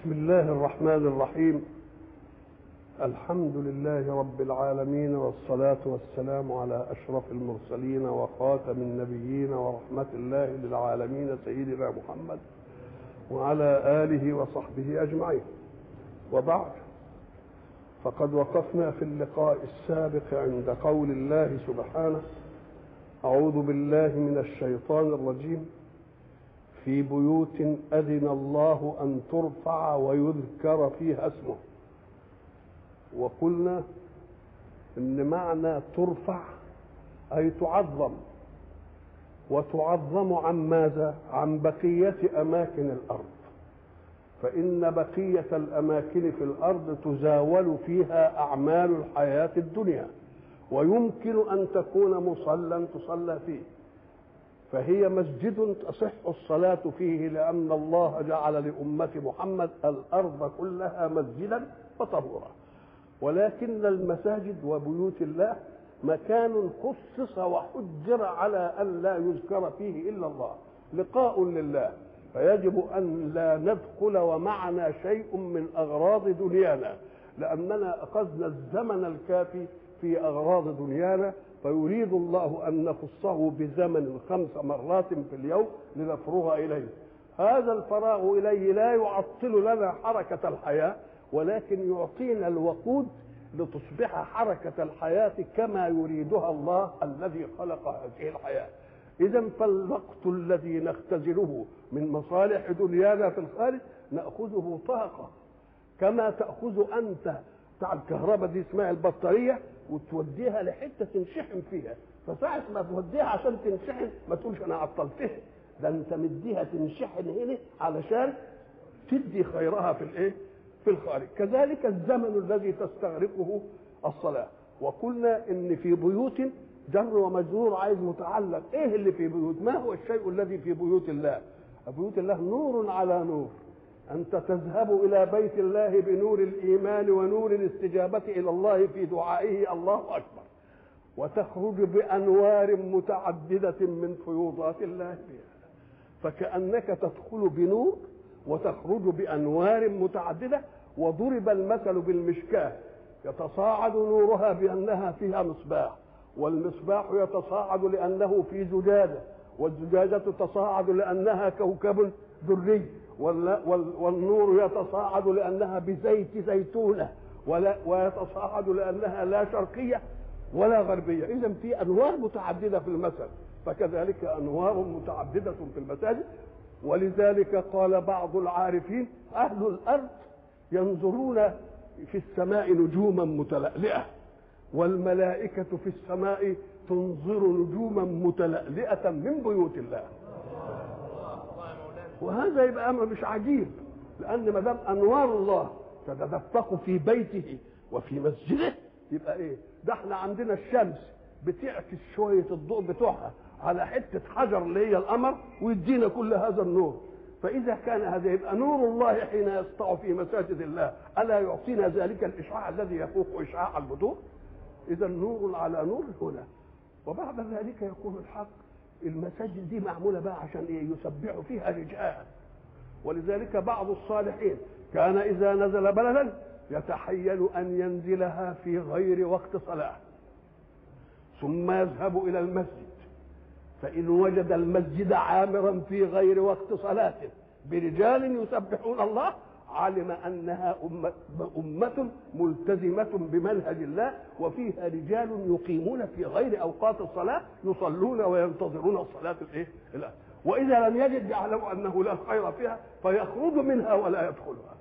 بسم الله الرحمن الرحيم الحمد لله رب العالمين والصلاة والسلام على أشرف المرسلين وخاتم النبيين ورحمة الله للعالمين سيدنا محمد وعلى آله وصحبه أجمعين وبعد فقد وقفنا في اللقاء السابق عند قول الله سبحانه أعوذ بالله من الشيطان الرجيم في بيوت أذن الله أن ترفع ويذكر فيها اسمه وقلنا إن معنى ترفع أي تعظم وتعظم عن ماذا؟ عن بقية أماكن الأرض فإن بقية الأماكن في الأرض تزاول فيها أعمال الحياة الدنيا ويمكن أن تكون مصلى تصلى فيه فهي مسجد تصح الصلاة فيه لأن الله جعل لأمة محمد الأرض كلها مسجدا وطهورا ولكن المساجد وبيوت الله مكان خصص وحجر على أن لا يذكر فيه إلا الله لقاء لله فيجب أن لا ندخل ومعنا شيء من أغراض دنيانا لأننا أخذنا الزمن الكافي في أغراض دنيانا فيريد الله أن نخصه بزمن خمس مرات في اليوم لنفرغ إليه هذا الفراغ إليه لا يعطل لنا حركة الحياة ولكن يعطينا الوقود لتصبح حركة الحياة كما يريدها الله الذي خلق هذه الحياة إذا فالوقت الذي نختزله من مصالح دنيانا في الخارج نأخذه طاقة كما تأخذ أنت بتاع الكهرباء دي اسمها البطارية وتوديها لحتة تنشحن فيها فساعة ما توديها عشان تنشحن ما تقولش أنا عطلتها ده أنت مديها تنشحن هنا علشان تدي خيرها في الإيه؟ في الخارج كذلك الزمن الذي تستغرقه الصلاة وقلنا إن في بيوت جر ومجرور عايز متعلق ايه اللي في بيوت ما هو الشيء الذي في بيوت الله بيوت الله نور على نور أنت تذهب إلى بيت الله بنور الإيمان ونور الاستجابة إلى الله في دعائه الله أكبر وتخرج بأنوار متعددة من فيوضات الله فيها فكأنك تدخل بنور وتخرج بأنوار متعددة وضرب المثل بالمشكاة يتصاعد نورها بأنها فيها مصباح والمصباح يتصاعد لأنه في زجاجة والزجاجة تتصاعد لأنها كوكب دري والنور يتصاعد لأنها بزيت زيتونة ولا ويتصاعد لأنها لا شرقية ولا غربية إذا في أنوار متعددة في المثل فكذلك أنوار متعددة في المساجد ولذلك قال بعض العارفين أهل الأرض ينظرون في السماء نجوما متلألئة والملائكة في السماء تنظر نجوما متلألئة من بيوت الله وهذا يبقى أمر مش عجيب لأن ما دام أنوار الله تتدفق في بيته وفي مسجده يبقى إيه؟ ده احنا عندنا الشمس بتعكس شوية الضوء بتوعها على حتة حجر اللي هي القمر ويدينا كل هذا النور فإذا كان هذا يبقى نور الله حين يسطع في مساجد الله ألا يعطينا ذلك الإشعاع الذي يفوق إشعاع البدور إذا نور على نور هنا وبعد ذلك يقول الحق المساجد دي معمولة بقى عشان إيه يسبحوا فيها رجال ولذلك بعض الصالحين كان إذا نزل بلدا يتحيل أن ينزلها في غير وقت صلاة ثم يذهب إلى المسجد فإن وجد المسجد عامرا في غير وقت صلاة برجال يسبحون الله علم انها أمة, أمة ملتزمة بمنهج الله وفيها رجال يقيمون في غير اوقات الصلاة يصلون وينتظرون الصلاة الايه؟ واذا لم يجد يعلم انه لا خير فيها فيخرج منها ولا يدخلها.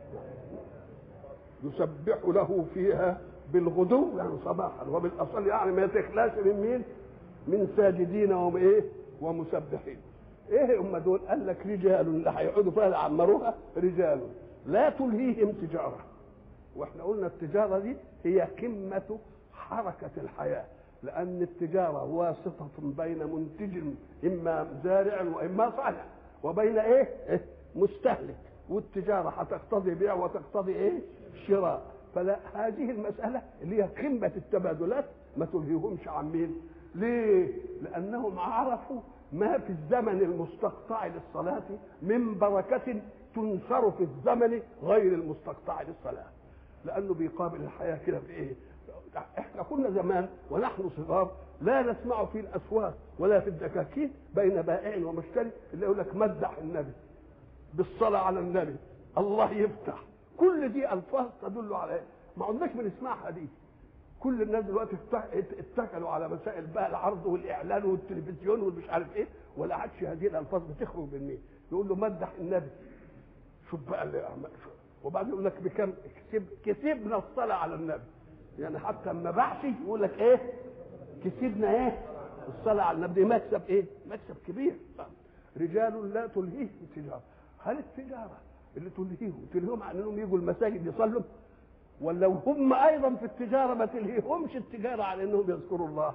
يسبح له فيها بالغدو يعني صباحا وبالاصل يعني ما تخلاش من مين؟ من ساجدين وايه؟ ومسبحين. ايه هم دول؟ قال لك رجال اللي هيقعدوا فيها يعمروها رجال لا تلهيهم تجاره واحنا قلنا التجاره دي هي قمه حركه الحياه لان التجاره واسطه بين منتج اما زارع واما صانع وبين ايه؟ إيه؟ مستهلك والتجاره هتقتضي بيع وتقتضي ايه؟ شراء فلا هذه المساله اللي هي قمه التبادلات ما تلهيهمش عن مين؟ ليه؟ لانهم عرفوا ما في الزمن المستقطع للصلاة من بركة تنشر في الزمن غير المستقطع للصلاه لانه بيقابل الحياه كده بايه احنا كنا زمان ونحن صغار لا نسمع في الاسواق ولا في الدكاكين بين بائع ومشتري اللي يقول لك مدح النبي بالصلاه على النبي الله يفتح كل دي الفاظ تدل على ايه ما عندناش بنسمعها دي كل الناس دلوقتي اتكلوا على مسائل بقى العرض والاعلان والتلفزيون والمش عارف ايه ولا عادش هذه الالفاظ بتخرج من مين يقول له مدح النبي شوف بقى اللي وبعدين يقول لك بكم كسب كسبنا الصلاه على النبي يعني حتى اما باعش يقول لك ايه كسبنا ايه الصلاه على النبي مكسب ايه مكسب كبير رجال لا تلهيهم تجاره هل التجاره اللي تلهيهم تلهيهم عن انهم يجوا المساجد يصلوا ولا هم ايضا في التجاره ما تلهيهمش التجاره عن انهم يذكروا الله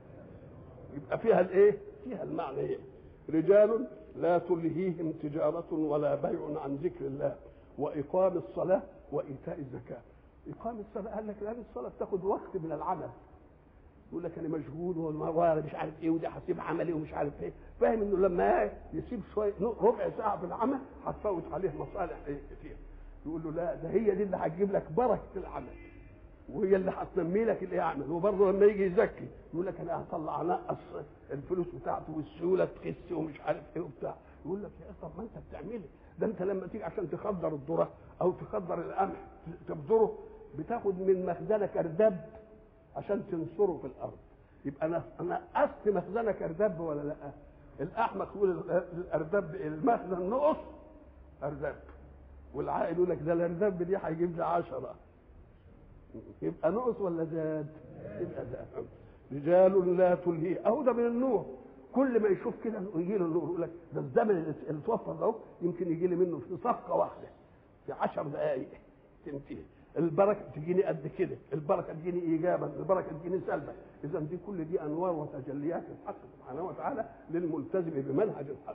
يبقى فيها الايه فيها المعنى ايه رجال لا تلهيهم تجارة ولا بيع عن ذكر الله وإقام الصلاة وإيتاء الزكاة إقام الصلاة قال لك لأن الصلاة بتاخد وقت من العمل يقول لك أنا مشغول وأنا مش عارف إيه ودي هسيب عملي ومش عارف إيه فاهم إنه لما يسيب شوية ربع ساعة في العمل هتفوت عليه مصالح إيه كتير يقول له لا ده هي دي اللي هتجيب لك بركة العمل وهي اللي هتنمي لك اللي يعمل وبرضه لما يجي يزكي يقول لك انا هطلع انقص الفلوس بتاعته والسيوله تخس ومش عارف ايه وبتاع يقول لك يا طب ما انت بتعملي ده انت لما تيجي عشان تخدر الذره او تخدر القمح تبذره بتاخد من مخزنك اردب عشان تنصره في الارض يبقى انا انا قصت مخزنك اردب ولا لا؟ الاحمق يقول الاردب المخزن نقص اردب والعائل يقول لك ده الاردب دي هيجيب لي 10 يبقى نقص ولا زاد؟ يبقى زاد رجال لا تلهي اهو ده من النور كل ما يشوف كده يجي له النور يقول لك ده الزمن اللي توفر ده يمكن يجي لي منه في صفقه واحده في 10 دقائق تنتهي البركه تجيني قد كده البركه تجيني ايجابا البركه تجيني سلبا اذا دي كل دي انوار وتجليات الحق سبحانه وتعالى للملتزم بمنهج الحق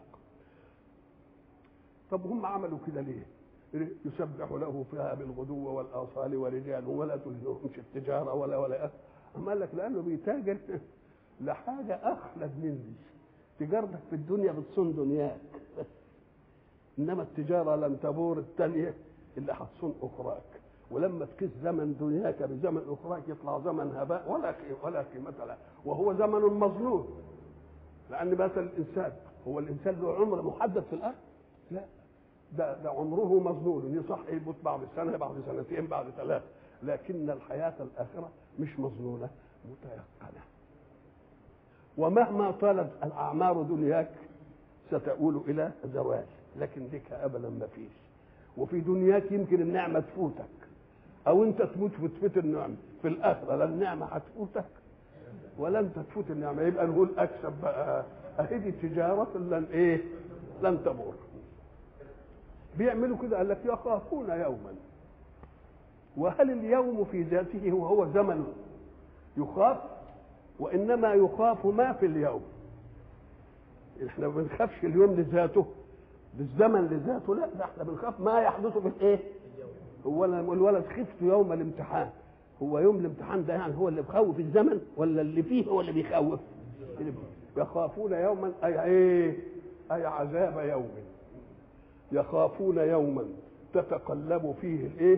طب هم عملوا كده ليه يسبح له فيها بالغدو والاصال ورجال ولا تلهمش التجاره ولا ولا أما قال لك لانه بيتاجر لحاجه اخلد من دي تجارتك في الدنيا بتصون دنياك انما التجاره لن تبور الثانيه اللي هتصون اخراك ولما تقيس زمن دنياك بزمن اخراك يطلع زمن هباء ولا ولا قيمه له وهو زمن مظنون لان مثل الانسان هو الانسان له عمر محدد في الارض لا ده, ده عمره مظنون يصح يموت بعد سنه بعد سنتين بعد ثلاث لكن الحياه الاخره مش مظنونه متيقنه ومهما طالت الاعمار دنياك ستؤول الى زوال لكن ديك ابدا ما فيش وفي دنياك يمكن النعمه تفوتك او انت تموت وتفوت النعمه في الاخره لا النعمه هتفوتك ولا انت تفوت النعمه يبقى نقول اكسب بقى اهي دي تجاره لن ايه لن تبور بيعملوا كده قال لك يخافون يوما وهل اليوم في ذاته هو هو زمن يخاف وانما يخاف ما في اليوم احنا ما بنخافش اليوم لذاته بالزمن لذاته لا ده احنا بنخاف ما يحدث في الايه هو الولد خفت يوم الامتحان هو يوم الامتحان ده يعني هو اللي بخوف الزمن ولا اللي فيه هو اللي بيخوف يخافون يوما اي ايه اي عذاب يوم يخافون يوما تتقلب فيه الايه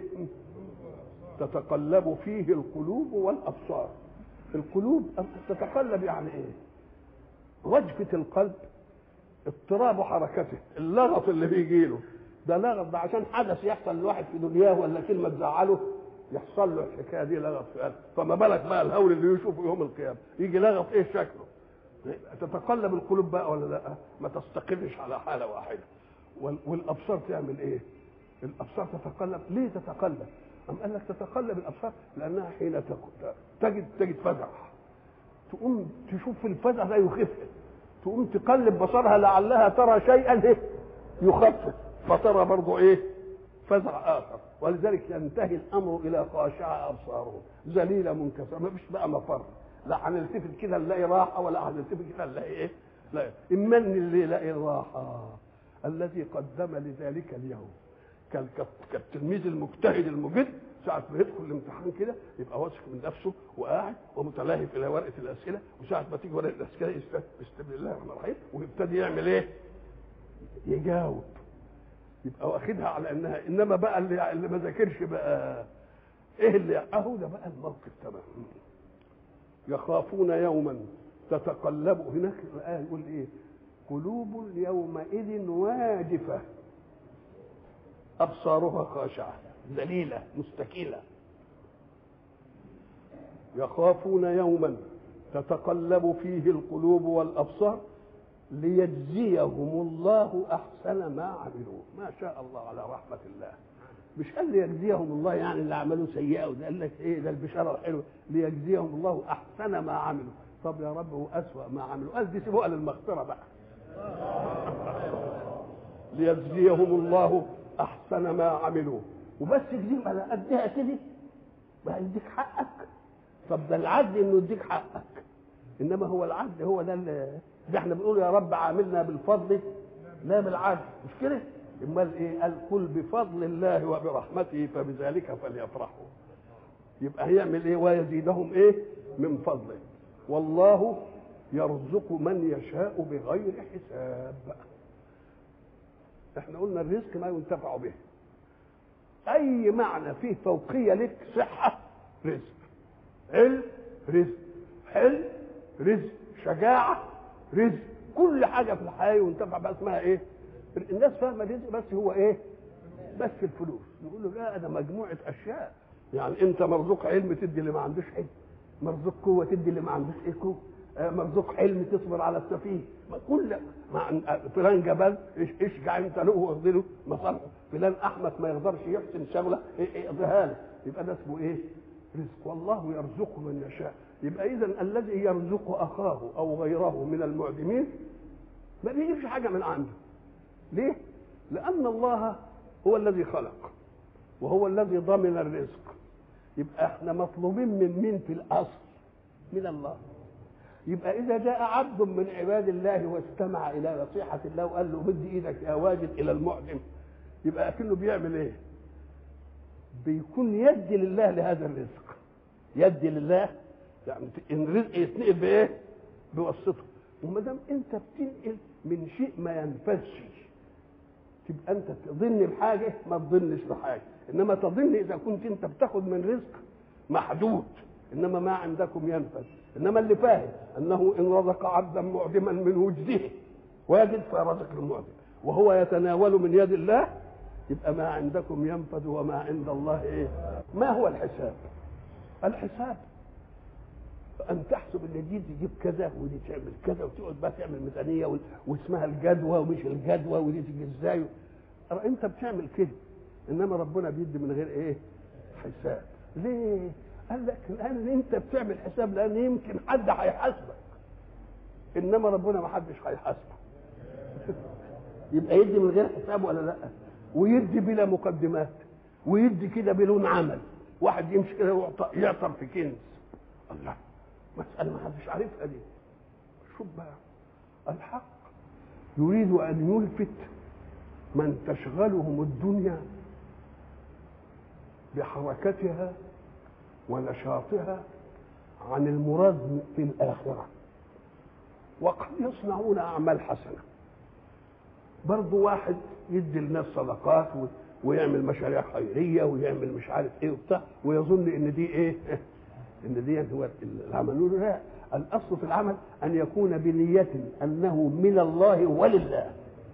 تتقلب فيه القلوب والابصار القلوب تتقلب يعني ايه وجفة القلب اضطراب حركته اللغط اللي بيجي له ده لغط ده عشان حدث يحصل لواحد في دنياه ولا كلمه تزعله يحصل له الحكايه دي لغط في قلبه فما بالك بقى الهول اللي يشوفه يوم القيامه يجي لغط ايه شكله تتقلب القلوب بقى ولا لا ما تستقرش على حاله واحده والابصار تعمل ايه الابصار تتقلب ليه تتقلب أم قال لك تتقلب الابصار لانها حين تجد تجد فزع تقوم تشوف الفزع ده يخف تقوم تقلب بصرها لعلها ترى شيئا ايه يخفف فترى برضه ايه فزع اخر ولذلك ينتهي الامر الى خاشعه ابصارهم ذليله منكسره ما فيش بقى مفر لا هنلتفت كده نلاقي راحه ولا هنلتفت كده نلاقي ايه لا اما اللي يلاقي الراحه الذي قدم لذلك اليوم كالتلميذ المجتهد المجد ساعة ما يدخل الامتحان كده يبقى واثق من نفسه وقاعد ومتلهف إلى ورقة الأسئلة وساعة ما تيجي ورقة الأسئلة بسم الله الرحمن الرحيم ويبتدي يعمل إيه؟ يجاوب يبقى واخدها على انها انما بقى اللي, اللي ما ذاكرش بقى ايه اللي اهو ده بقى الموقف تمام يخافون يوما تتقلب هناك الآية يقول ايه قلوب يومئذ واجفة أبصارها خاشعة ذليلة مستكيلة يخافون يوما تتقلب فيه القلوب والأبصار ليجزيهم الله أحسن ما عملوا ما شاء الله على رحمة الله مش قال ليجزيهم الله يعني اللي عملوا سيئة وده قال لك ايه ده البشارة الحلوة ليجزيهم الله أحسن ما عملوا طب يا رب وأسوأ ما عملوا قال دي سيبوها للمغفرة بقى ليجزيهم الله أحسن ما عملوا وبس يجزيهم على قدها كده بقى يديك حقك طب ده العدل انه يديك حقك انما هو العدل هو ده اللي ده احنا بنقول يا رب عاملنا بالفضل لا بالعدل مش كده امال ايه قال قل بفضل الله وبرحمته فبذلك فليفرحوا يبقى هيعمل ايه ويزيدهم ايه من فضله والله يرزق من يشاء بغير حساب احنا قلنا الرزق ما ينتفع به اي معنى فيه فوقيه لك صحه رزق علم رزق حلم رزق شجاعه رزق كل حاجه في الحياه ينتفع بها اسمها ايه الناس فاهمه الرزق بس هو ايه بس الفلوس يقول له لا ده مجموعه اشياء يعني انت مرزوق علم تدي اللي ما عندوش علم مرزوق قوه تدي اللي ما عندوش ايه قوه مرزوق حلم تصبر على السفيه كل ما فلان جبل اشجع انت له واخذ له مصالحه فلان احمق ما يقدرش يحسن شغله اقضيها له يبقى ده اسمه ايه؟ رزق والله يرزق من يشاء يبقى اذا الذي يرزق اخاه او غيره من المعدمين ما بيجيبش حاجه من عنده ليه؟ لان الله هو الذي خلق وهو الذي ضمن الرزق يبقى احنا مطلوبين من مين في الاصل؟ من الله يبقى اذا جاء عبد من عباد الله واستمع الى نصيحه الله وقال له مد ايدك يا واجد الى المعدم يبقى اكنه بيعمل ايه بيكون يدي لله لهذا الرزق يدي لله يعني ان الرزق يتنقل بايه بواسطه وما دام انت بتنقل من شيء ما ينفذش تبقى انت تظن بحاجه ما تظنش بحاجه انما تظن اذا كنت انت بتاخد من رزق محدود انما ما عندكم ينفذ انما اللي فاهم انه ان رزق عبدا معدما من وجده واجد فرزق المعدم وهو يتناول من يد الله يبقى ما عندكم ينفذ وما عند الله ايه ما هو الحساب الحساب ان تحسب ان دي تجيب كذا ودي تعمل كذا وتقعد بقى تعمل ميزانيه واسمها الجدوى ومش الجدوى ودي تيجي ازاي انت بتعمل كده انما ربنا بيدي من غير ايه حساب ليه قال لك الان انت بتعمل حساب لان يمكن حد هيحاسبك انما ربنا ما حدش هيحاسبه يبقى يدي من غير حساب ولا لا ويدي بلا مقدمات ويدي كده بدون عمل واحد يمشي كده يعطر في كنز الله مسألة ما حدش عارفها دي شوف بقى الحق يريد أن يلفت من تشغلهم الدنيا بحركتها ونشاطها عن المراد في الآخرة وقد يصنعون أعمال حسنة برضو واحد يدي الناس صدقات ويعمل مشاريع خيرية ويعمل مش عارف ايه وبتاع ويظن ان دي ايه ان دي هو العمل نقول لا الاصل في العمل ان يكون بنية انه من الله ولله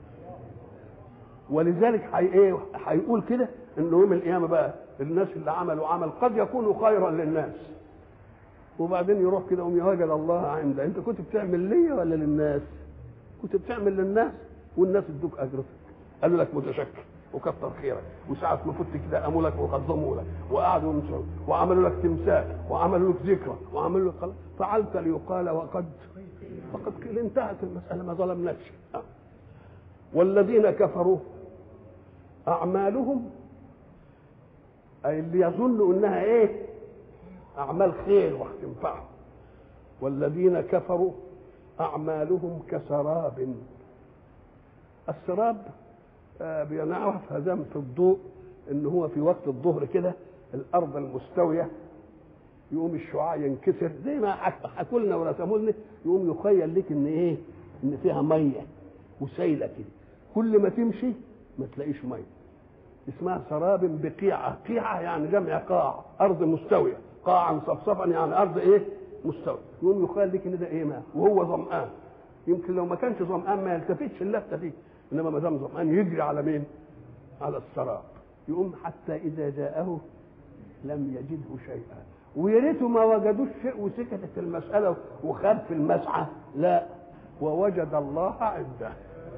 ولذلك حي ايه هيقول كده ان يوم القيامه بقى الناس اللي عملوا عمل قد يكون خيرا للناس وبعدين يروح كده يقوم يوجد الله عنده انت كنت بتعمل ليا ولا للناس كنت بتعمل للناس والناس ادوك اجرك قالوا لك متشكر وكتر خيرك وساعة ما فت كده قاموا لك وقدموا لك وقعدوا ينصروا وعملوا لك تمثال وعملوا لك ذكرى وعملوا لك خلاص فعلت ليقال وقد فقد قيل انتهت المسألة ما ظلمناكش والذين كفروا أعمالهم أي اللي يظنوا إنها إيه أعمال خير وهتنفعهم والذين كفروا أعمالهم كسراب السراب آه بنعرف هذا في الضوء ان هو في وقت الظهر كده الارض المستويه يقوم الشعاع ينكسر زي ما حكوا لنا ورسموا لنا يقوم يخيل لك ان ايه ان فيها ميه وسايله كده كل ما تمشي ما تلاقيش ميه اسمها سراب بقيعه قيعه يعني جمع قاع ارض مستويه قاعا صفصفا يعني ارض ايه مستوي يقوم يقال لك ان ده ايه ماء وهو ظمآن يمكن لو ما كانش ظمآن ما يلتفتش اللفته دي انما ما دام ظمآن يجري على مين؟ على السراب يقوم حتى اذا جاءه لم يجده شيئا ويا ريته ما وجدوش شيء وسكتت المساله وخاب في المسعى لا ووجد الله عنده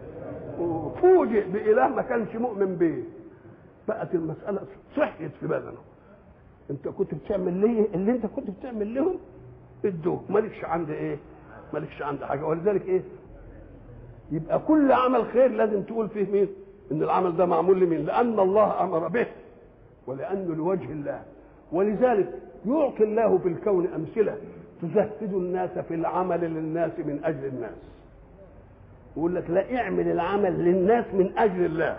وفوجئ بإله ما كانش مؤمن به بقت المسألة صحيت في بدنه انت كنت بتعمل ليه اللي انت كنت بتعمل لهم ادوه مالكش عند ايه مالكش عند حاجة ولذلك ايه يبقى كل عمل خير لازم تقول فيه مين ان العمل ده معمول لمين لان الله امر به ولانه لوجه الله ولذلك يعطي الله في الكون امثله تزهد الناس في العمل للناس من اجل الناس يقول لك لا اعمل العمل للناس من اجل الله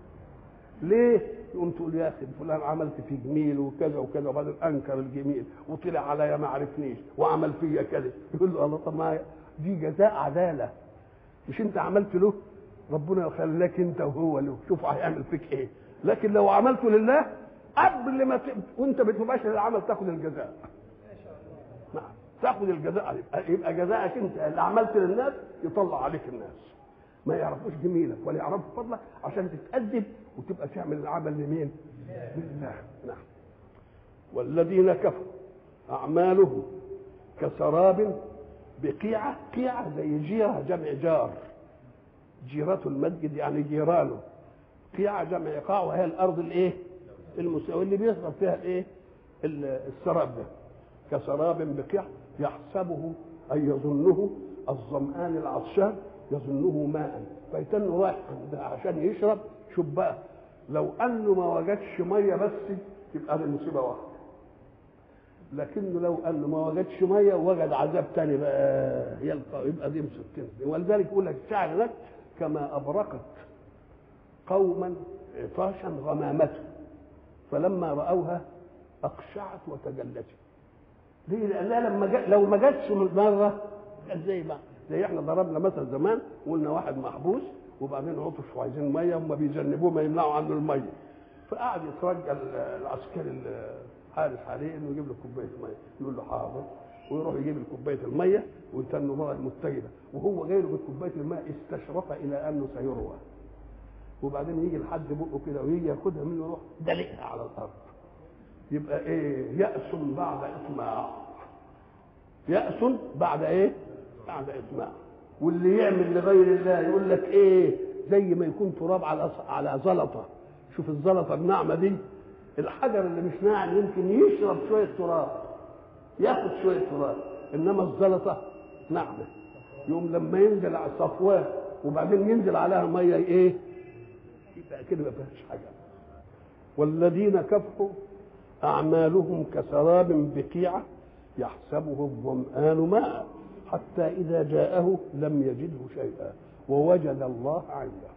ليه يقوم تقول يا اخي فلان عملت فيه جميل وكذا وكذا وبعدين انكر الجميل وطلع عليا ما عرفنيش وعمل فيا كذا يقول له الله طب ما دي جزاء عداله مش انت عملت له ربنا خلاك انت وهو له شوف هيعمل فيك ايه لكن لو عملته لله قبل ما ت... وانت بتباشر العمل تاخد الجزاء نعم تاخد الجزاء يبقى, يبقى جزاءك انت اللي عملت للناس يطلع عليك الناس ما يعرفوش جميلك ولا يعرفوا فضلك عشان تتأدب وتبقى تعمل العمل لمين؟ لله نعم والذين كفروا أعمالهم كسراب بقيعة قيعة زي جيرة جمع جار جيرة المسجد يعني جيرانه قيعة جمع قاع وهي الأرض الإيه؟ المساوية اللي بيشرب فيها الإيه؟ السراب ده كسراب بقيع يحسبه أي يظنه الظمآن العطشان يظنه ماء فيتنه رايح عشان يشرب شوف بقى لو انه ما وجدش ميه بس يبقى دي مصيبه واحده لكنه لو انه ما وجدش ميه وجد عذاب تاني بقى يلقى يبقى دي مصيبتين ولذلك يقول لك الشاعر لك كما ابرقت قوما عطاشا غمامته فلما راوها اقشعت وتجلت ليه لانها لما جا لو ما جاتش من مره كانت زي بقى زي احنا ضربنا مثل زمان وقلنا واحد محبوس وبعدين عطش وعايزين ميه هم بيجنبوه ما يمنعوا عنه الميه فقعد يترجى العسكري الحارس عليه انه يجيب له كوبايه ميه يقول له حاضر ويروح يجيب له كوبايه الميه ويتنه مره متجده وهو جاي له بكوبايه الماء استشرف الى انه سيروى وبعدين يجي لحد بقه كده ويجي ياخدها منه يروح دلقها على الارض يبقى ايه يأس بعد اطماع يأس بعد ايه بعد اطماع واللي يعمل لغير الله يقول لك ايه زي ما يكون تراب على على زلطه شوف الزلطه الناعمه دي الحجر اللي مش ناعم يمكن يشرب شويه تراب ياخد شويه تراب انما الزلطه ناعمه يوم لما ينزل على صفواه وبعدين ينزل عليها ميه ايه يبقى كده ما فيهاش حاجه والذين كفروا اعمالهم كسراب بقيعه يحسبه الظمآن ماء حتى إذا جاءه لم يجده شيئا ووجد الله عنده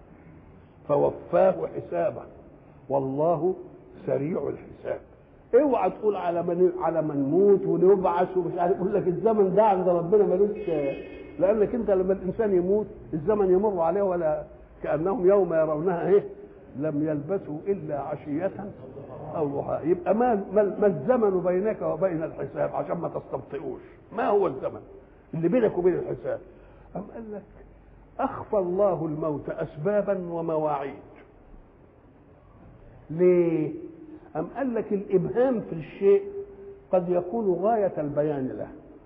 فوفاه حسابه والله سريع الحساب اوعى تقول على من على من نموت ونبعث ومش عارف يقول لك الزمن ده عند ربنا ملوش لانك انت لما الانسان يموت الزمن يمر عليه ولا كانهم يوم يرونها ايه لم يلبثوا الا عشيه او ضحاها يبقى ما ما الزمن بينك وبين الحساب عشان ما تستبطئوش ما هو الزمن اللي بينك وبين الحساب أم قال لك أخفى الله الموت أسبابا ومواعيد ليه أم قال لك الإبهام في الشيء قد يكون غاية البيان له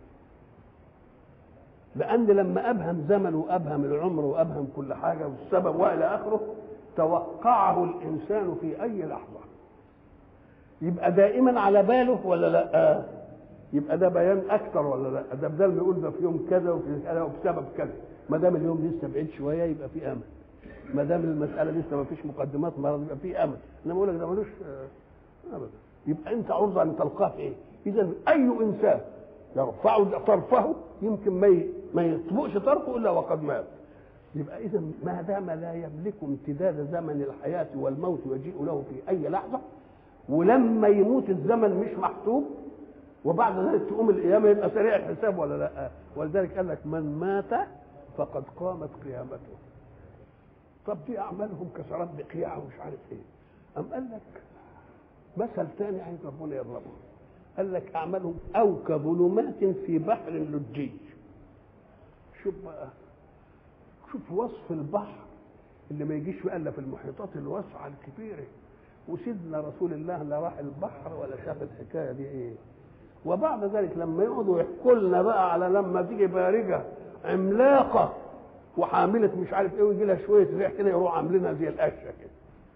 لأن لما أبهم زمن وأبهم العمر وأبهم كل حاجة والسبب وإلى آخره توقعه الإنسان في أي لحظة يبقى دائما على باله ولا لا يبقى ده بيان اكثر ولا لا ده بدل ما يقول ده في يوم كذا وفي كذا وبسبب كذا ما دام اليوم لسه بعيد شويه يبقى في امل ما دام المساله لسه ما فيش مقدمات مرض يبقى في امل انما اقول لك ده ملوش ابدا يبقى انت عرضه ان تلقاه في ايه اذا اي انسان يرفع طرفه يمكن ما ما يطبقش طرفه الا وقد مات يبقى اذا ما دام لا يملك امتداد زمن الحياه والموت يجيء له في اي لحظه ولما يموت الزمن مش محسوب وبعد ذلك تقوم القيامه يبقى سريع الحساب ولا لا ولذلك قال لك من مات فقد قامت قيامته طب دي اعمالهم كسرات بقيع ومش عارف ايه ام قال لك مثل ثاني عايز ربنا يضربه قال لك اعمالهم او كظلمات في بحر لجي شوف بقى شوف وصف البحر اللي ما يجيش الا في المحيطات الواسعه الكبيره وسيدنا رسول الله لا راح البحر ولا شاف الحكايه دي ايه وبعد ذلك لما يقعدوا يحكوا لنا بقى على لما تيجي بارجه عملاقه وحامله مش عارف ايه ويجي لها شويه ريح كده يروح عاملينها زي القشه كده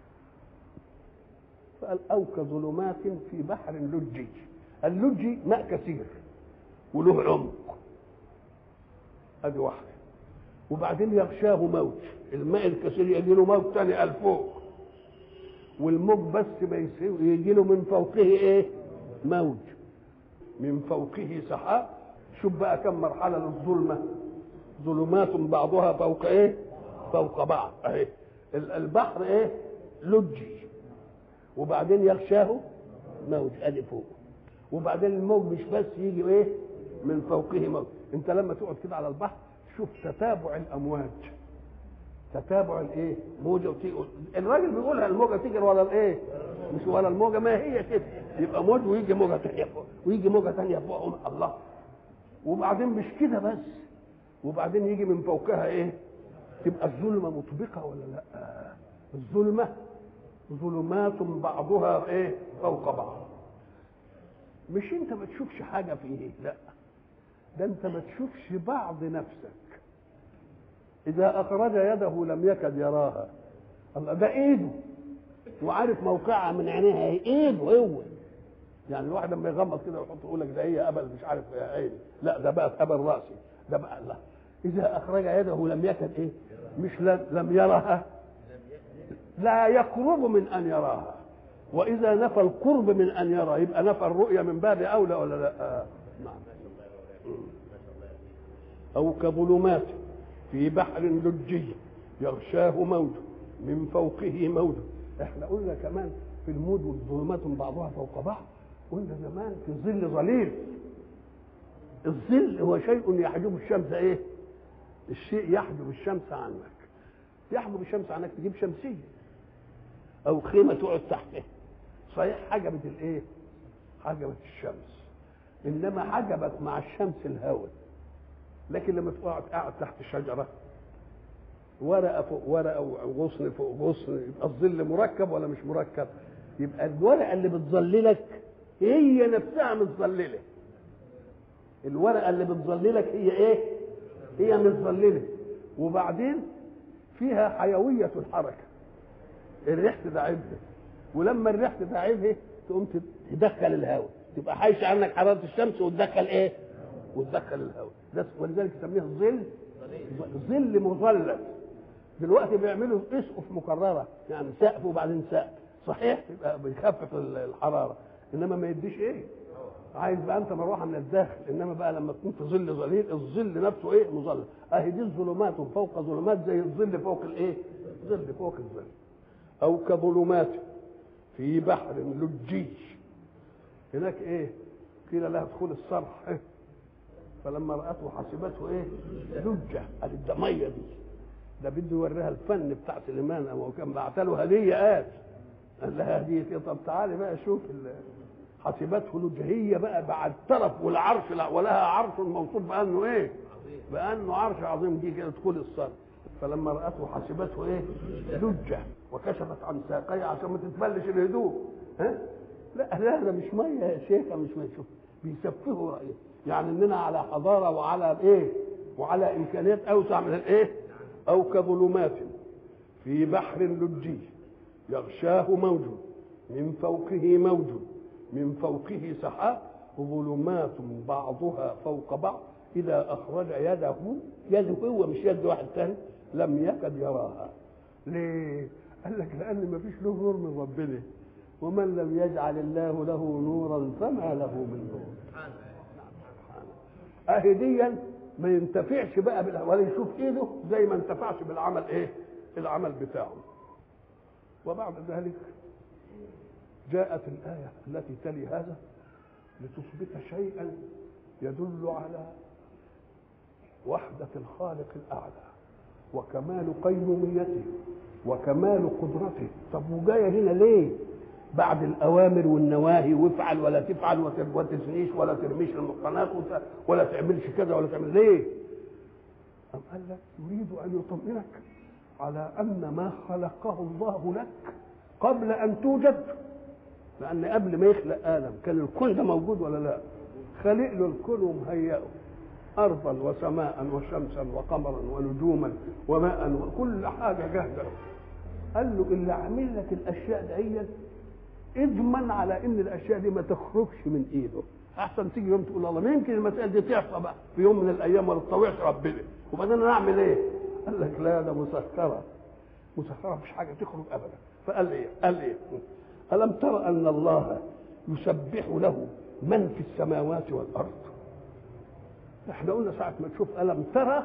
فقال او كظلمات في بحر لجي اللجي ماء كثير وله عمق ادي واحده وبعدين يغشاه موج الماء الكثير يجي له موج ثاني قال فوق والموج بس ما يجي له من فوقه ايه موج من فوقه سحاب شوف بقى كم مرحله للظلمه ظلمات بعضها فوق ايه فوق بعض اهي البحر ايه لجي وبعدين يغشاه موج ادي فوق وبعدين الموج مش بس يجي ايه من فوقه موج انت لما تقعد كده على البحر شوف تتابع الامواج تتابع الايه موجه وتيجي الراجل بيقولها الموجه تيجي ورا الايه مش ورا الموجه ما هي كده يبقى موج ويجي موجه ثانيه فوق ويجي موجه ثانيه فوق الله وبعدين مش كده بس وبعدين يجي من فوقها ايه تبقى الظلمه مطبقه ولا لا الظلمه ظلمات بعضها ايه فوق بعض مش انت ما تشوفش حاجه في ايه لا ده انت ما تشوفش بعض نفسك اذا اخرج يده لم يكد يراها الله ده ايده وعارف موقعها من عينيها ايه ايده هو يعني الواحد لما يغمض كده ويحط يقول لك ده هي قبل مش عارف يا عيني لا ده بقى قبل راسي ده بقى الله اذا اخرج يده لم يكد ايه مش لم يرها لا يقرب من ان يراها واذا نفى القرب من ان يرى يبقى نفى الرؤيه من باب اولى ولا لا نعم او كظلمات في بحر لجي يغشاه موج من فوقه موج احنا قلنا كمان في الموج والظلمات بعضها فوق بعض قلنا زمان في ظل ظليل الظل هو شيء يحجب الشمس ايه الشيء يحجب الشمس عنك يحجب الشمس عنك تجيب شمسيه او خيمه تقعد تحتها صحيح حجبت الايه حجبت الشمس انما حجبت مع الشمس الهواء لكن لما تقعد قاعد تحت شجره ورقه فوق ورقه وغصن فوق غصن يبقى الظل مركب ولا مش مركب يبقى الورقه اللي بتظللك هي نفسها متظلله الورقه اللي بتظللك هي ايه هي متظلله وبعدين فيها حيويه الحركه الريح تدعبها ولما الريح تدعبها تقوم تدخل الهواء تبقى حايشه عنك حراره الشمس وتدخل ايه وتدخل الهواء ده ولذلك يسميها الظل ظل مظلل دلوقتي بيعملوا اسقف مكرره يعني سقف وبعدين سقف صحيح يبقى بيخفف الحراره انما ما يديش ايه عايز بقى انت مروحه من الداخل انما بقى لما تكون في ظل ظليل الظل نفسه ايه مظلل اهي دي الظلمات فوق ظلمات زي الظل فوق الايه ظل فوق الظل او كظلمات في بحر لجي هناك ايه قيل لها ادخل الصرح إيه؟ فلما راته حسبته ايه لجه قالت ده ميه دي ده بده يوريها الفن بتاع سليمان او كان بعت له هديه قال قال لها هديه ايه طب تعالي بقى شوف حسبته لجه هي بقى بعد الطرف والعرش ولها عرش موصوف بانه ايه بانه عرش عظيم دي كده تدخل الصرح فلما راته حسبته ايه لجه وكشفت عن ساقيه عشان ما تتبلش الهدوء ها لا لا ده مش ميه يا شيخه مش ميه شوف بيسفهوا رايه يعني اننا على حضاره وعلى ايه وعلى امكانيات اوسع من الايه او كظلمات في بحر لجي يغشاه موج من فوقه موج من فوقه سحاب ظلمات بعضها فوق بعض اذا اخرج يده يده هو مش يد واحد ثاني لم يكد يراها ليه قال لك لان ما فيش له نور من ربنا ومن لم يجعل الله له نورا فما له من نور اهي ديا ما ينتفعش بقى بال... ولا يشوف ايده زي ما انتفعش بالعمل ايه العمل بتاعه وبعد ذلك جاءت الآية التي تلي هذا لتثبت شيئا يدل على وحدة الخالق الأعلى وكمال قيوميته وكمال قدرته طب وجايه هنا ليه بعد الاوامر والنواهي وافعل ولا تفعل وما تزنيش ولا ترميش المحصنات ولا تعملش كذا ولا تعمل ليه أم قال لك يريد أن يطمئنك على أن ما خلقه الله لك قبل أن توجد لأن قبل ما يخلق آدم كان الكون ده موجود ولا لا؟ خالق له الكون ومهيئه أرضا وسماء وشمسا وقمرا ونجوما وماء وكل حاجة جاهزة قال له اللي عامل لك الأشياء دي اضمن على ان الاشياء دي ما تخرجش من ايده احسن تيجي يوم تقول الله ما يمكن المسائل دي تحصى بقى في يوم من الايام ولا تطوعش ربنا وبعدين انا اعمل ايه؟ قال لك لا ده مسخره مسخره مش حاجه تخرج ابدا فقال ايه؟ قال ايه؟ الم تر ان الله يسبح له من في السماوات والارض احنا قلنا ساعه ما تشوف الم ترى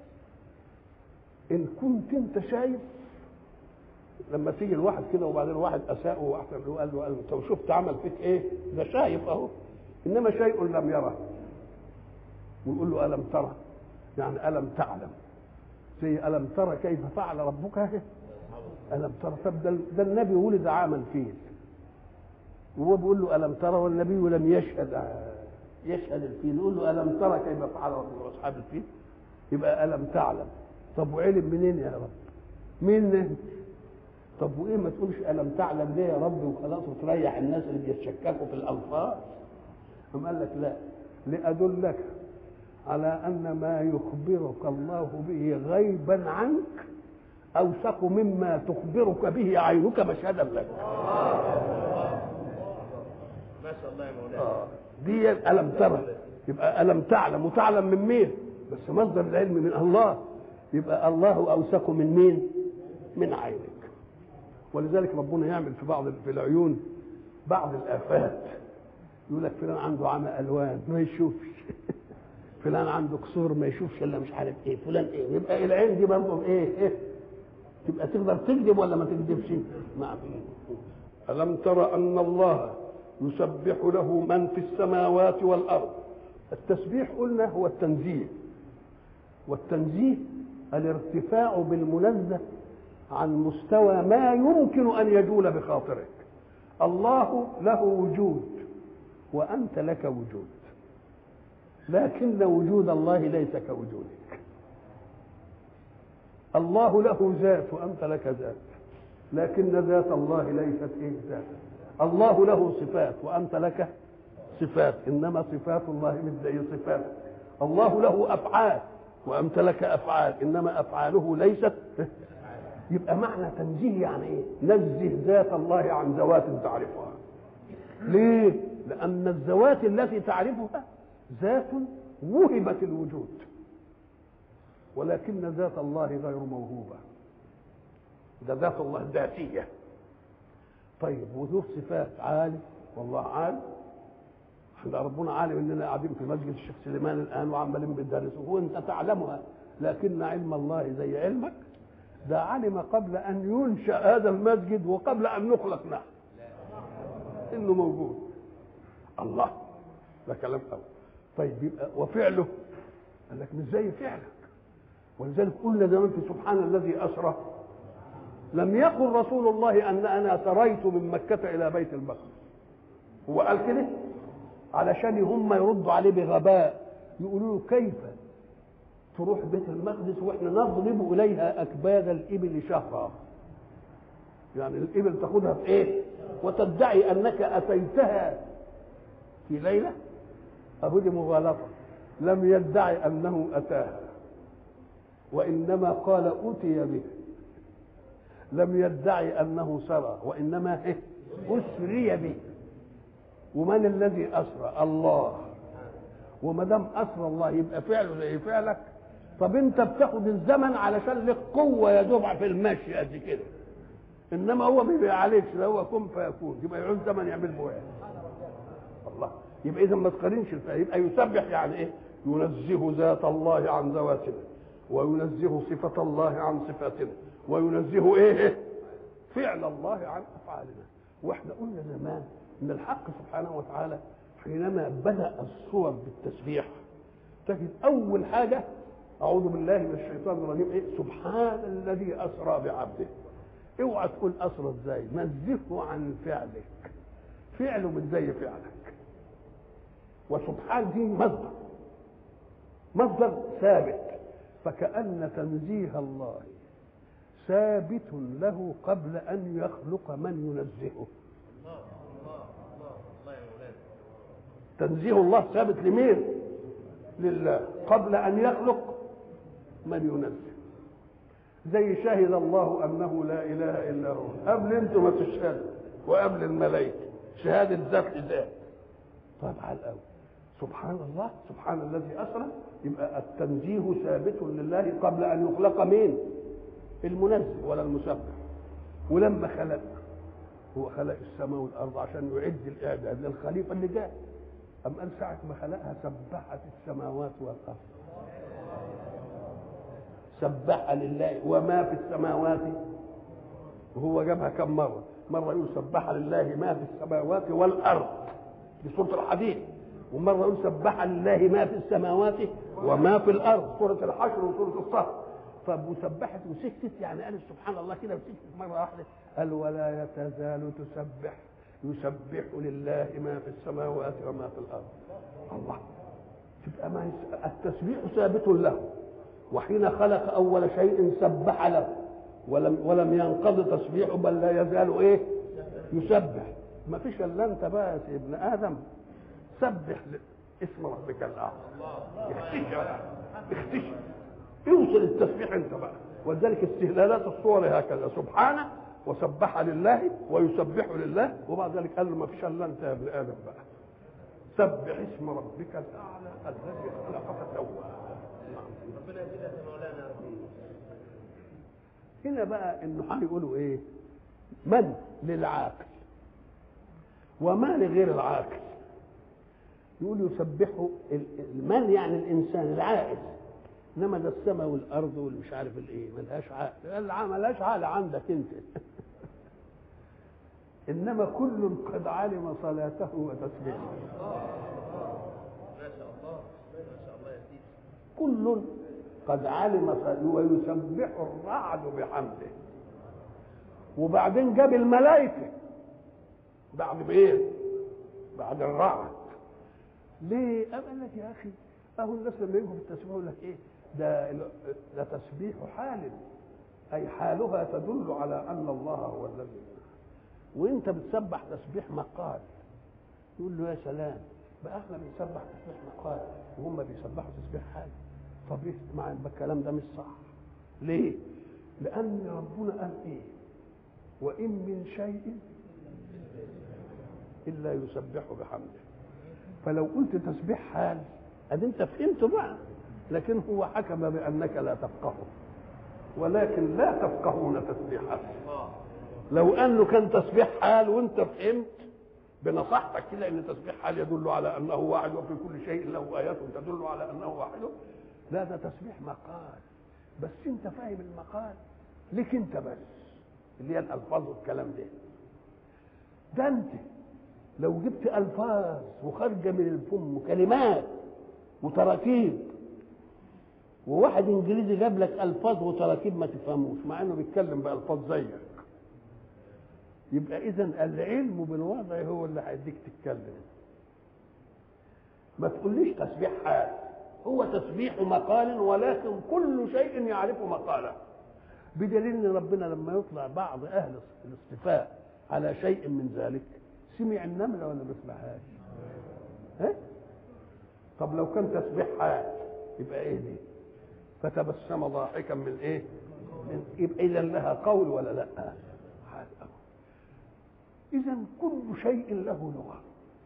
ان كنت انت شايف لما تيجي الواحد كده وبعدين واحد اساءه واحسن له قال له قال له انت شفت عمل فيك ايه؟ ده شايف اهو انما شيء لم يره ويقول له الم ترى يعني الم تعلم زي الم ترى كيف فعل ربك الم ترى طب ده, ده النبي ولد عام الفيل وهو بيقول له الم ترى والنبي لم يشهد يشهد الفيل يقول له الم ترى كيف فعل ربك اصحاب الفيل يبقى الم تعلم طب وعلم منين يا رب؟ مين طب وايه ما تقولش الم تعلم ليه يا رب وخلاص وتريح الناس اللي بيتشككوا في الالفاظ أم قال لك لا لأدلك على أن ما يخبرك الله به غيبا عنك أوثق مما تخبرك به عينك مشهدا لك ما شاء الله يا مولانا آه. دي ألم ترى يبقى ألم تعلم وتعلم من مين بس مصدر العلم من الله يبقى الله أوثق من مين من عينك ولذلك ربنا يعمل في بعض في العيون بعض الآفات يقول لك فلان عنده عمى الوان ما يشوفش فلان عنده قصور ما يشوفش الا مش عارف ايه فلان ايه يبقى العين دي برضه ايه ايه تبقى تقدر تكذب ولا ما تكذبش نعم الم تر ان الله يسبح له من في السماوات والارض التسبيح قلنا هو التنزيه والتنزيه الارتفاع بالمنزه عن مستوى ما يمكن ان يجول بخاطرك الله له وجود وأنت لك وجود لكن وجود الله ليس كوجودك الله له ذات وأنت لك ذات لكن ذات الله ليست إيه ذات الله له صفات وأنت لك صفات إنما صفات الله مش زي صفاتك الله له أفعال وأنت لك أفعال إنما أفعاله ليست يبقى معنى تنزيه يعني إيه نزه ذات الله عن ذوات تعرفها ليه لأن الذوات التي تعرفها ذات وهبت الوجود ولكن ذات الله غير موهوبة ده ذات الله ذاتية طيب وذو صفات عالم والله عالم احنا ربنا عالم اننا قاعدين في مسجد الشيخ سليمان الان وعمالين بندرس وانت تعلمها لكن علم الله زي علمك ده علم قبل ان ينشا هذا المسجد وقبل ان نخلق نحن انه موجود الله ده كلام قوي طيب يبقى وفعله قال لك مش زي فعلك ولذلك قلنا زمان في سبحان الذي اسرى لم يقل رسول الله ان انا سريت من مكه الى بيت المقدس هو قال كده علشان هم يردوا عليه بغباء يقولوا له كيف تروح بيت المقدس واحنا نضرب اليها اكباد الابل شهرا يعني الابل تاخدها في ايه وتدعي انك اتيتها في ليله ابو دي مغالطه لم يدعي انه اتاها وانما قال اتي به لم يدعي انه سرى وانما إيه؟ اسري به ومن الذي اسرى الله وما دام اسرى الله يبقى فعله زي فعلك طب انت بتاخد الزمن علشان لك قوه يا دوب في المشي قد كده انما هو ما بيعالجش ده هو كن فيكون يبقى يعوز زمن يعمل به ايه الله يبقى اذا ما تقارنش الفعل يبقى يسبح يعني ايه ينزه ذات الله عن ذواتنا وينزه صفة الله عن صفاتنا وينزه ايه فعل الله عن افعالنا واحنا قلنا زمان ان الحق سبحانه وتعالى حينما بدا الصور بالتسبيح تجد اول حاجه اعوذ بالله من الشيطان الرجيم ايه سبحان الذي اسرى بعبده اوعى تقول اسرى ازاي نزهه عن فعلك فعله مش زي فعلك وسبحان دي مصدر مصدر ثابت فكأن تنزيه الله ثابت له قبل أن يخلق من ينزهه الله الله الله الله يا مولانا تنزيه الله ثابت لمين لله قبل أن يخلق من ينزه زي شهد الله أنه لا إله إلا هو قبل أنتم ما تشهدوا وقبل الملائكة شهادة ذات لذات طيب على الأول سبحان الله سبحان الذي أسرى يبقى التنزيه ثابت لله قبل أن يخلق مين المنزه ولا المسبح ولما خلق هو خلق السماء والارض عشان يعد الاعداد للخليفه اللي جاء أم قال ساعة ما خلقها سبحت السماوات والأرض سبح لله وما في السماوات وهو جابها كم مرة مرة يقول سبح لله ما في السماوات والأرض في سورة الحديد ومرة يقول سبح لله ما في السماوات وما في الأرض سورة الحشر وسورة الصف طب وسبحت وسكتت يعني قالت سبحان الله كده وسكتت مرة واحدة قال ولا تزال تسبح يسبح لله ما في السماوات وما في الأرض الله تبقى ما يس- التسبيح ثابت له وحين خلق أول شيء سبح له ولم ولم ينقض تسبيحه بل لا يزال ايه يسبح ما فيش الا انت بقى يا ابن ادم سبح ل- اسم ربك الاعلى اختشى بقى اختشى اوصل التسبيح انت بقى ولذلك استهلالات الصور هكذا سبحانه وسبح لله ويسبح لله وبعد ذلك قال له ما فيش الا انت يا ابن ادم بقى سبح اسم ربك الاعلى الذي خلق فسوى ربنا يزيدك يا مولانا يا رب هنا بقى النحاة يقولوا ايه من للعاقل وما لغير العاقل يقول يسبحه ال- المن يعني الانسان العاقل انما ده السماء والارض والمش عارف الايه ملهاش عقل الع- ملهاش عقل عندك انت انما كل قد علم صلاته وتسبيحه ما شاء الله ما شاء الله يا سيدي كل قد علم صلاته ويسبح الرعد بحمده وبعدين جاب الملائكه بعد بايه؟ بعد الرعد ليه؟ أم قال لك يا اخي اهو الناس لما يجوا في التسبيح يقول لك ايه؟ ده ال- ده تسبيح حال اي حالها تدل على ان الله هو الذي وانت بتسبح تسبيح مقال يقول له يا سلام بقى احنا بنسبح تسبيح مقال وهم بيسبحوا تسبيح حال طب ليه مع الكلام ده مش صح ليه لان ربنا قال ايه وان من شيء الا يسبح بحمده فلو قلت تسبيح حال ادي انت فهمت بقى لكن هو حكم بانك لا تفقهه ولكن لا تفقهون تسبيحه الله لو انه كان تسبيح حال وانت فهمت بنصحتك كده ان تسبيح حال يدل على انه واحد وفي كل شيء له ايات تدل على انه واحد لا ده تسبيح مقال بس انت فاهم المقال ليك انت بس اللي هي الالفاظ والكلام ده ده انت لو جبت الفاظ وخارجه من الفم كلمات وتراكيب وواحد انجليزي جاب لك الفاظ وتراكيب ما تفهموش مع انه بيتكلم بالفاظ زيك يبقى اذا العلم بالوضع هو اللي هيديك تتكلم ما تقوليش تسبيح حال هو تسبيح مقال ولكن كل شيء يعرف مقاله بدليل ان ربنا لما يطلع بعض اهل الاصطفاء على شيء من ذلك سمع النمله ولا ما سمعهاش ها طب لو كان تسبيح حال يبقى ايه دي فتبسم ضاحكا من ايه من يبقى اذا لها قول ولا لا حال أول. اذا كل شيء له لغه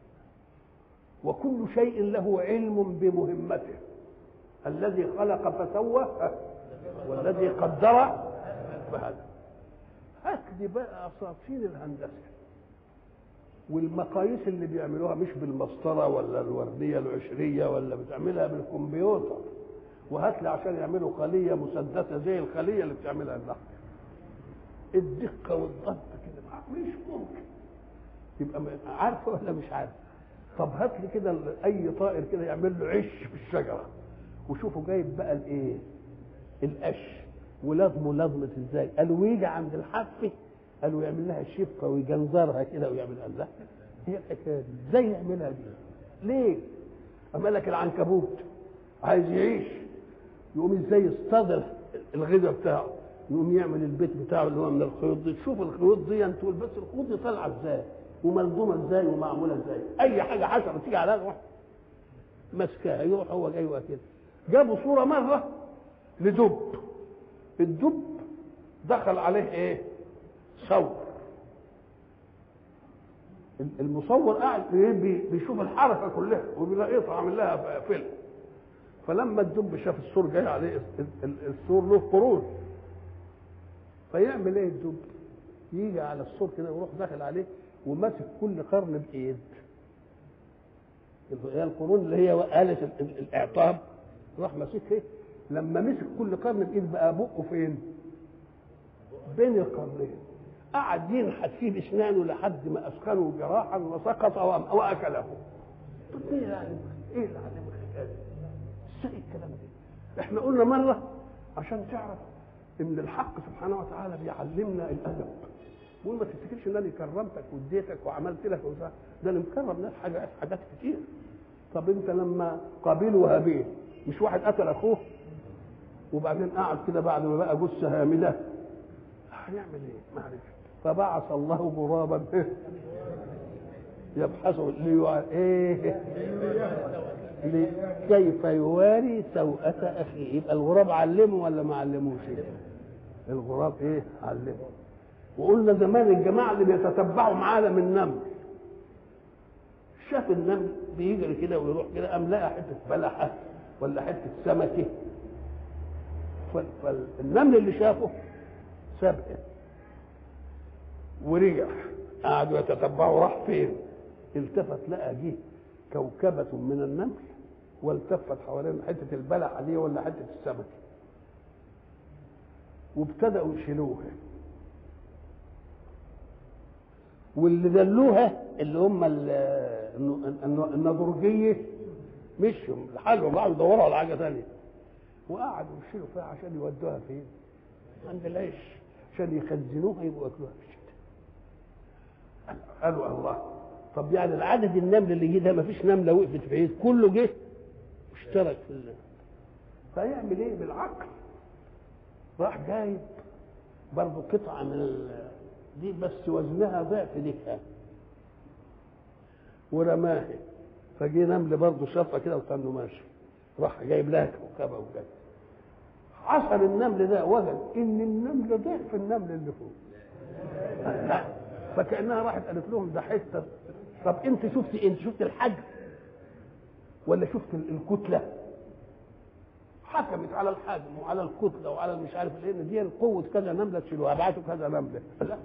وكل شيء له علم بمهمته الذي خلق فسوى والذي قدر فهدى هات لي بقى اساطين الهندسه والمقاييس اللي بيعملوها مش بالمسطره ولا الورديه العشريه ولا بتعملها بالكمبيوتر وهات لي عشان يعملوا خليه مسدسه زي الخليه اللي بتعملها النحل الدقه والضبط كده مش ممكن يبقى م- عارفه ولا مش عارف طب هات لي كده ال- اي طائر كده يعمل له عش في الشجره وشوفوا جايب بقى الايه القش ولضمه لضمه ازاي قالوا ويجي عند الحافه قالوا يعمل لها شفه ويجنزرها كده ويعمل قال لا هي الحكايه دي ازاي يعملها دي ليه اما لك العنكبوت عايز يعيش يقوم ازاي يصطدر الغذاء بتاعه يقوم يعمل البيت بتاعه اللي هو من الخيوط دي تشوف الخيوط دي انت بس الخيوط دي طالعه ازاي وملزومه ازاي ومعموله ازاي اي حاجه حشره تيجي عليها يروح ماسكاها يروح هو جاي كده جابوا صوره مره لدب الدب دخل عليه ايه صور المصور قاعد بيشوف الحركه كلها وبيلاقيه عامل لها فيلم فلما الدب شاف السور جاي عليه السور له قرون فيعمل ايه الدب يجي على السور كده ويروح داخل عليه وماسك كل قرن بايد هي القرون اللي هي آلة الإعطاب راح ماسكها لما مسك كل قرن بإيد بقى بقه فين؟ بين القرنين قعد ينحت فيه بأسنانه لحد ما أسخنه جراحا وسقط وأكله ايه يعني ايه اللي علمك الحكايه دي؟ ازاي الكلام ده؟ احنا قلنا مره عشان تعرف ان الحق سبحانه وتعالى بيعلمنا الادب بيقول ما تفتكرش ان انا كرمتك واديتك وعملت لك وزا. ده انا مكرم ناس حاجات حاجات كتير طب انت لما قابيل وهابيل مش واحد قتل اخوه وبعدين قعد كده بعد ما بقى جثه هامده هيعمل ايه؟ معلش فبعث الله غرابا يبحث ليوع... ايه لي... كيف يواري سوءة أخيه يبقى الغراب علمه ولا ما علموش الغراب ايه علمه وقلنا زمان الجماعة اللي بيتتبعوا عالم النمل شاف النمل بيجري كده ويروح كده قام لقى حتة بلحة ولا حتة سمكة فالنمل اللي شافه سابقه ورجع قعدوا يتتبعوا راح فين التفت لقى جه كوكبة من النمل والتفت حوالين حتة البلحة دي ولا حتة السمكة وابتدأوا يشيلوها واللي دلوها اللي هم النضرجية مشوا لحالهم قعدوا يدوروا على حاجة ثانية وقعدوا يشيلوا فيها عشان يودوها فين؟ عند العيش عشان يخزنوها يبقوا ياكلوها في الشتاء قالوا الله طب يعني العدد النمل اللي جه ده ما فيش نمله وقفت في عيد كله جه واشترك في الله فيعمل ايه بالعقل راح جايب برضه قطعه من ال... دي بس وزنها ضعف ديكها ورماها فجه نمل برضه شافها كده وكانه ماشي راح جايب لها كوكبه وجاي عصر النمل ده وجد ان النمل ضعف النمل اللي فوق فكانها راحت قالت لهم ده حته طب انت شفت انت شفت الحجم ولا شفت الكتله حكمت على الحجم وعلى الكتله وعلى مش عارف ايه دي قوه كذا نمله تشيلوها ابعتوا كذا نمله لا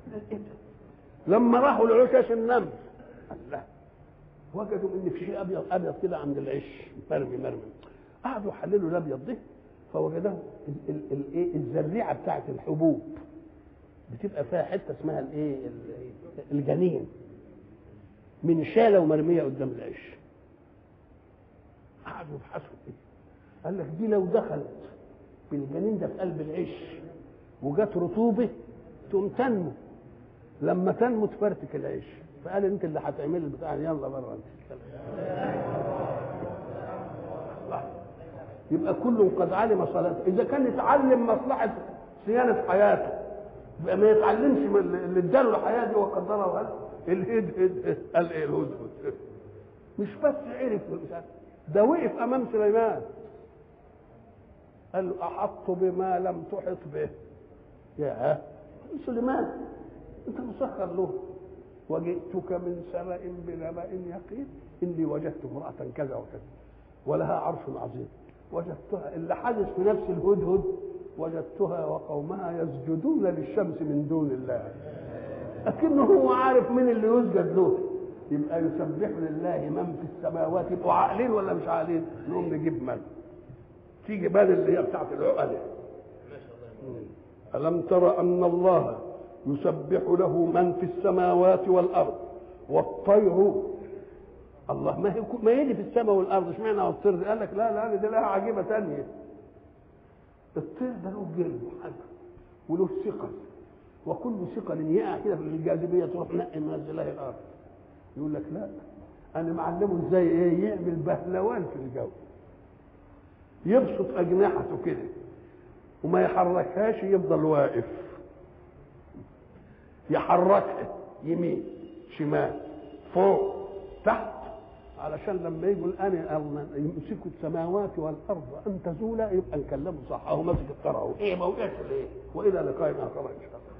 لما راحوا لعشاش النمل لا وجدوا ان في شيء ابيض ابيض كده عند العش مرمي مرمي قعدوا يحللوا الابيض ده فوجدوا الايه الزريعه بتاعت الحبوب بتبقى فيها حته اسمها الايه الجنين من شاله ومرميه قدام العش قعدوا يبحثوا فيه قال لك دي لو دخلت بالجنين ده في قلب العش وجت رطوبه تقوم تنمو لما تنمو تفرتك العيش فقال انت اللي هتعمل البتاع يلا بره انت يبقى كل قد علم صلاته اذا كان يتعلم مصلحه صيانه حياته يبقى ما يتعلمش من اللي اداله الحياه دي وقدرها وقال الهد قال ايه الهدهد مش بس عرف ده وقف امام سليمان قال له احط بما لم تحط به يا سليمان انت مسخر له وجئتك من سبأ بنبأ يقين اني وجدت امرأة كذا وكذا ولها عرش عظيم وجدتها اللي حدث في نفس الهدهد وجدتها وقومها يسجدون للشمس من دون الله لكنه هو عارف مين اللي يسجد له يبقى يسبح لله من في السماوات يبقوا عاقلين ولا مش عاقلين نقوم نجيب من تيجي بال اللي هي بتاعت العقل ألم تر أن الله يسبح له من في السماوات والأرض والطير الله ما هي ما هي دي في السماء والارض اشمعنى الطير دي؟ قال لك لا لا دي لها عجيبه ثانيه الطير ده له جلد وحاجه وله ثقل وكل ثقل يقع كده في الجاذبيه تروح نقي منزلها الارض يقول لك لا انا معلمه ازاي ايه يعمل بهلوان في الجو يبسط اجنحته كده وما يحركهاش يفضل واقف يحركها يمين شمال فوق تحت علشان لما يقول انا يمسك السماوات والارض ان تزولا يبقى نكلمه صح اهو ماسك الطرع اهو ايه ما وقعش ليه والى لقاء اخر ان شاء الله